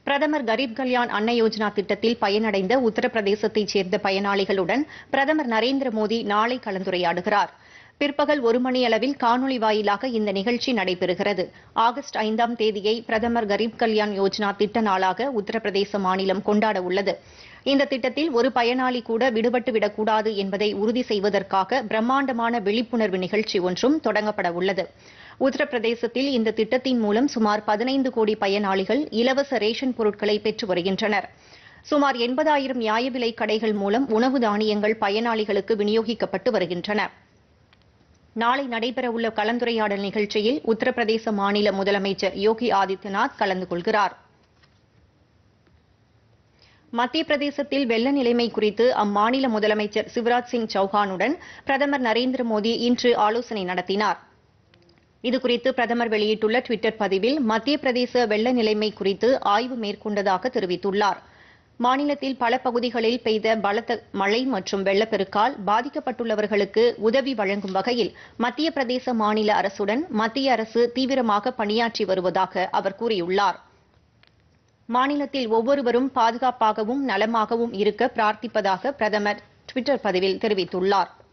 பிரதமர் கரீப் கல்யாண் அன்ன யோஜனா திட்டத்தில் பயனடைந்த உத்தரப்பிரதேசத்தைச் சேர்ந்த பயனாளிகளுடன் பிரதமர் நரேந்திர மோடி நாளை கலந்துரையாடுகிறார் பிற்பகல் ஒரு மணி அளவில் காணொலி வாயிலாக இந்த நிகழ்ச்சி நடைபெறுகிறது ஆகஸ்ட் ஐந்தாம் தேதியை பிரதமர் கரீப் கல்யாண் யோஜனா திட்ட நாளாக உத்தரப்பிரதேச மாநிலம் கொண்டாட உள்ளது இந்த திட்டத்தில் ஒரு பயனாளி கூட விடுபட்டு விடக்கூடாது என்பதை உறுதி செய்வதற்காக பிரம்மாண்டமான விழிப்புணர்வு நிகழ்ச்சி ஒன்றும் தொடங்கப்பட உள்ளது உத்தரப்பிரதேசத்தில் இந்த திட்டத்தின் மூலம் சுமார் பதினைந்து கோடி பயனாளிகள் இலவச ரேஷன் பொருட்களை பெற்று வருகின்றனர் சுமார் எண்பதாயிரம் நியாய விலைக் கடைகள் மூலம் உணவு தானியங்கள் பயனாளிகளுக்கு விநியோகிக்கப்பட்டு வருகின்றன நாளை நடைபெறவுள்ள கலந்துரையாடல் நிகழ்ச்சியில் உத்தரப்பிரதேச மாநில முதலமைச்சர் யோகி ஆதித்யநாத் கலந்து கொள்கிறார் மத்திய பிரதேசத்தில் வெள்ள நிலைமை குறித்து அம்மாநில முதலமைச்சர் சிவராஜ் சிங் சௌஹானுடன் பிரதமர் நரேந்திர மோடி இன்று ஆலோசனை நடத்தினார் இதுகுறித்து பிரதமர் வெளியிட்டுள்ள டுவிட்டர் பதிவில் மத்திய பிரதேச வெள்ள நிலைமை குறித்து ஆய்வு மேற்கொண்டதாக தெரிவித்துள்ளார் மாநிலத்தில் பல பகுதிகளில் பெய்த பலத்த மழை மற்றும் வெள்ளப்பெருக்கால் பாதிக்கப்பட்டுள்ளவர்களுக்கு உதவி வழங்கும் வகையில் மத்திய பிரதேச மாநில அரசுடன் மத்திய அரசு தீவிரமாக பணியாற்றி வருவதாக அவர் கூறியுள்ளார் மாநிலத்தில் ஒவ்வொருவரும் பாதுகாப்பாகவும் நலமாகவும் இருக்க பிரார்த்திப்பதாக பிரதமர் டுவிட்டர் பதிவில் தெரிவித்துள்ளாா்